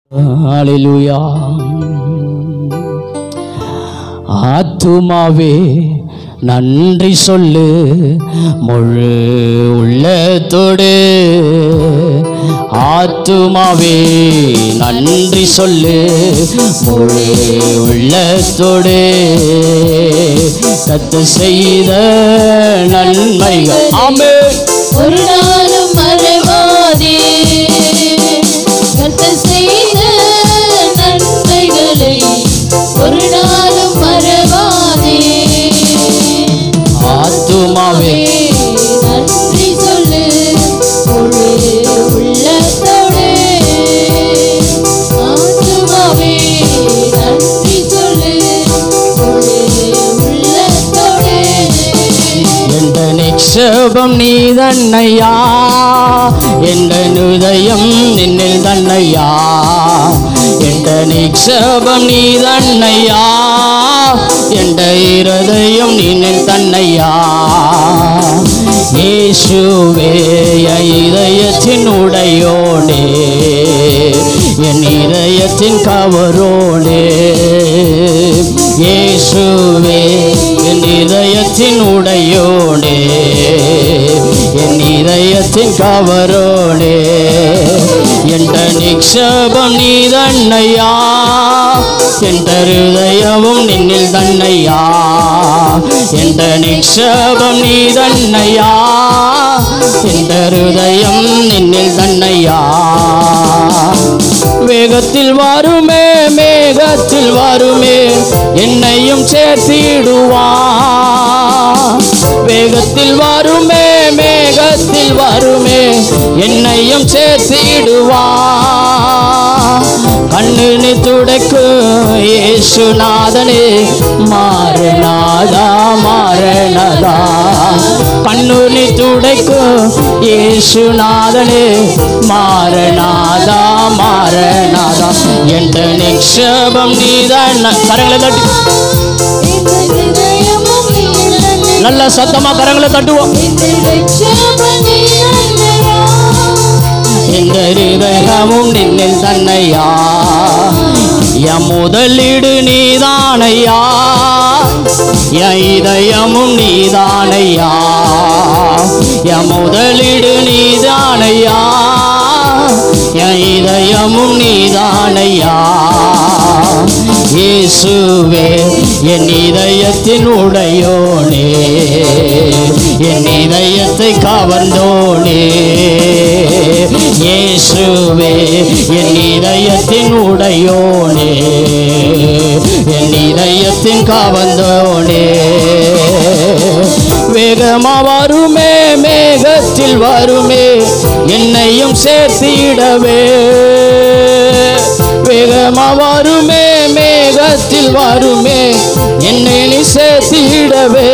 ஹalleluya ஆத்துமாவே நன்றி சொல்லு முழு உள்ளத்தோடு ஆத்துமாவே நன்றி சொல்லு முழு உள்ளத்தோடு கத்து செய்த நன்மைகள் ஆமே ஒரு நாளும் மறவாதே கர்த்தர் செய்த நன்மைகளை ஒரு நாளும் மறவாதே ஆத்துமாவே நன்றி சொல்லு முழு உள்ளத்தோடு ஆத்துமாவே நன்றி சொல்லு முழு உள்ளத்தோடு எந்த நிக்ஷேபம் நீ தன்னையா எந்த உதயம் நின்னில் தன்னையா எந்த நிக்ஷேபம் நீ தன்னையா எந்த இருதயம் நின்னில் தன்னையா இயேசுவே என் இதயத்தின் உடையோனே என் இதயத்தின் கவரோனே இயேசுவே என் இதயத்தின் உடையோனே என் இதயத்தின் கவரோனே என்ற நிக்ஷபம் நீ தன்னையா என்ற ஹிருதயமும் நின்னில் தன்னையா என்ற நிக்ஷபம் நீ தன்னையா என்ற ஹிருதயம் நின்னில் தன்னையா வேகத்தில் வருமே மேகத்தில் வருமே என்னையும் சேர்த்திடுவா வேகத்தில் வருமே மேகத்தில் வருமே என்னையும் சேர்த்திடுவா கண்ணு துடைக்கு இயேசுநாதனே மாறனாதா மாறனதா கண்ணு துடைக்கு இயேசுநாதனே மாறனாதா மாறனாதா என்ற நிக்ஷபம் நீதான் கரங்களை தட்டி இந்த இதயமும் நீ நல்ல சத்தமா கரங்களை தட்டுவோம் இந்த ரட்சகன் நீ அல்லையா எந்த ஹிருதயமும் நின்னில் தன்னையா என் முதலீடு நீதானையா என் இதயமும் நீதானையா என் முதலீடு நீதானையா என் இதயமும் நீதானையா இயேசுவே என் இதயத்தின் உடையோனே என் இதயத்தை கவர்ந்தோனே இயேசுவே என் இதயத்தின் உடையோனே என் இதயத்தின் கவர்ந்தோனே வேகமா வருமே மேகத்தில் வருமே என்னையும் சேர்த்திடவே வேகமா வருமே மேகத்தில் வருமே என்னை நீ சேர்த்திடவே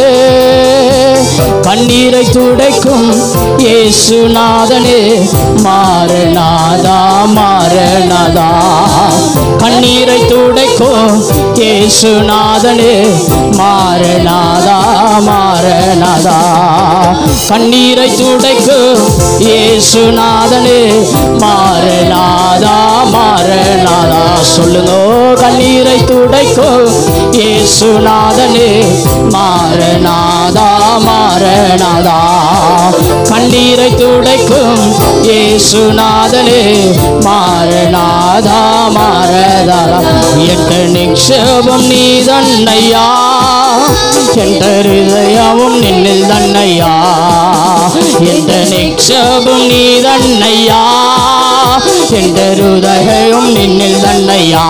கண்ணீரை துடைக்கும் இயேசுநாதனே மாறனாதா மாறனாதா கண்ணீரை துடைக்கும் இயேசுநாதனே மாறனாதா மாறனாதா கண்ணீரை துடைக்கும் இயேசுநாதனே மாறனாதா மாறனாதா சொல்லுங்க கண்ணீரை துடைக்கும் இயேசுநாதனே மாறனாதா மாறனாதா கண்ணீரை துடைக்கும் இயேசுநாதனே மாறனாதா மாறதாதா என்ற நிக்ஷேபம் நீ தன்னையா என்ற ஹிருதயமும் நின்னில் தன்னையா என்ற நிக்ஷேபம் நீ தன்னையா என்ற ஹிருதயம் நின்னில் தன்னையா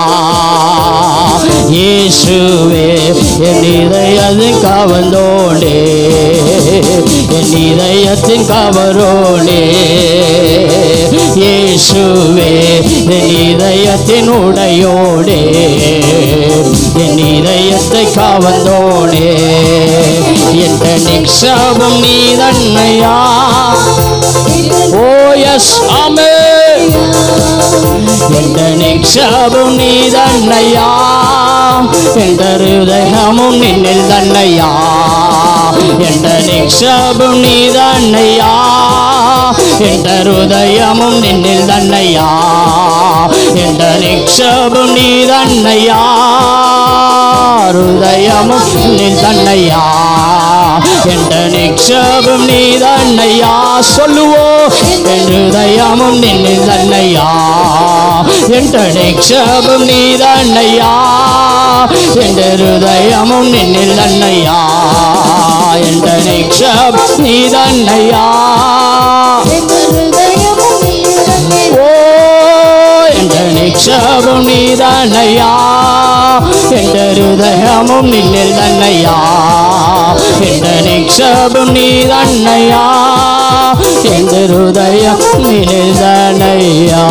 இயேசுவே என் இதயத்தின் கவர்ந்தோனே என் இதயத்தின் கவரோனே இயேசுவே என் இதயத்தின் உடையோடே என் இதயத்தை கவர்ந்தோனே என்ற நிக்ஷபம் நீ தன்னையா ஓ எஸ் ஆமே என்ற நிக்ஷபம் நீ தன்னையா என்ற ஹிருதயமும் நின்னில் தன்னையா என்ற நிக்ஷபம் நீ தன்னையா என்ற ஹிருதயமும் நின்னில் தன்னையா என்ற நிக்ஷபம் நீ தன்னையா ஹிருதயமும் நீ தன்னையா என்ற நிக்ஷபம் நீ தன்னையா சொல்லுவோ என் ஹிருதயமும் நின்னில் தன்னையா என்ற நிக்ஷபம் நீ தன்னையா என்ற ஹிருதயமும் நின்னில் தன்னையா என்ற நிக்ஷப் நீ தன்னையா என் ஹிருதயமும் நீதன்னை ஓ என்ற நிக்ஷபம் நீ தன்னையா என்ற ஹிருதயமும் நின்னில் தன்னையா என்ற நிக்ஷபம் நீ தன்னையா என்ற ஹிருதயம் நின்னில் தன்னையா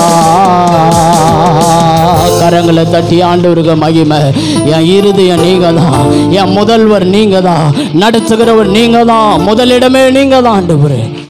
கரங்களை தட்டி ஆண்டவருக்கு மகிமை என் இருதயம் நீங்க தான் என் முதல்வர் நீங்க தான் நடத்துகிறவர் நீங்க தான் முதலிடமே நீங்க தான் ஆண்டவரே